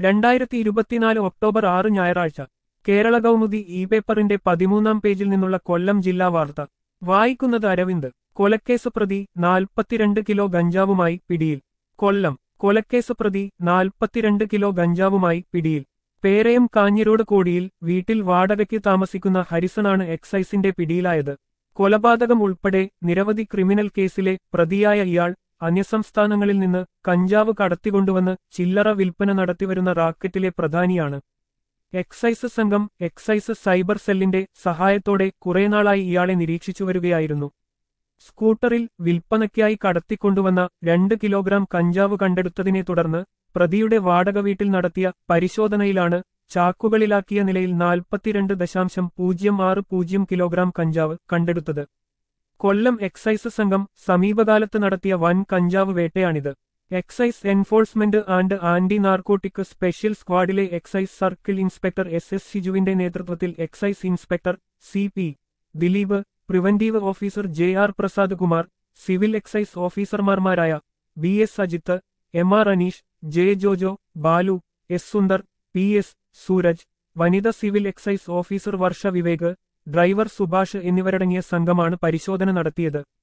രണ്ടായിരത്തി ഇരുപത്തിനാല് ഒക്ടോബർ ആറ് ഞായറാഴ്ച കേരള കൗമുദി ഇ പേപ്പറിന്റെ പതിമൂന്നാം പേജിൽ നിന്നുള്ള കൊല്ലം ജില്ലാ വാർത്ത വായിക്കുന്നത് അരവിന്ദ് കൊലക്കേസ് പ്രതി നാൽപ്പത്തിരണ്ട് കിലോ ഗഞ്ചാവുമായി പിടിയിൽ കൊല്ലം കൊലക്കേസ് പ്രതി നാൽപ്പത്തിരണ്ട് കിലോ ഗഞ്ചാവുമായി പിടിയിൽ പേരയം കാഞ്ഞിരോട് കോടിയിൽ വീട്ടിൽ വാടകയ്ക്ക് താമസിക്കുന്ന ഹരിസണാണ് എക്സൈസിന്റെ പിടിയിലായത് കൊലപാതകം ഉൾപ്പെടെ നിരവധി ക്രിമിനൽ കേസിലെ പ്രതിയായ ഇയാൾ അന്യസംസ്ഥാനങ്ങളിൽ നിന്ന് കഞ്ചാവ് കടത്തിക്കൊണ്ടുവന്ന് ചില്ലറ വിൽപ്പന നടത്തിവരുന്ന റാക്കറ്റിലെ പ്രധാനിയാണ് എക്സൈസ് സംഘം എക്സൈസ് സൈബർ സെല്ലിന്റെ സഹായത്തോടെ കുറേനാളായി ഇയാളെ നിരീക്ഷിച്ചു വരികയായിരുന്നു സ്കൂട്ടറിൽ വിൽപ്പനയ്ക്കായി കടത്തിക്കൊണ്ടുവന്ന രണ്ട് കിലോഗ്രാം കഞ്ചാവ് കണ്ടെടുത്തതിനെ തുടർന്ന് പ്രതിയുടെ വാടക വീട്ടിൽ നടത്തിയ പരിശോധനയിലാണ് ചാക്കുകളിലാക്കിയ നിലയിൽ നാൽപ്പത്തിരണ്ട് ദശാംശം പൂജ്യം ആറ് പൂജ്യം കിലോഗ്രാം കഞ്ചാവ് കണ്ടെടുത്തത് കൊല്ലം എക്സൈസ് സംഘം സമീപകാലത്ത് നടത്തിയ വൻ കഞ്ചാവ് വേട്ടയാണിത് excise enforcement and anti narcotic special സ്ക്വാഡിലെ excise circle inspector S S ഷിജുവിന്റെ നേതൃത്വത്തിൽ excise inspector C P Dileep preventive officer J R Prasad Kumar civil excise ഓഫീസർമാർമാരായ B S Ajith M R Aneesh J Jojo Balu S Sundar P S Sooraj വനിത civil excise officer Varsha Vivek driver Subhash എന്നിവരടങ്ങിയ സംഘമാണ് പരിശോധന നടത്തിയത്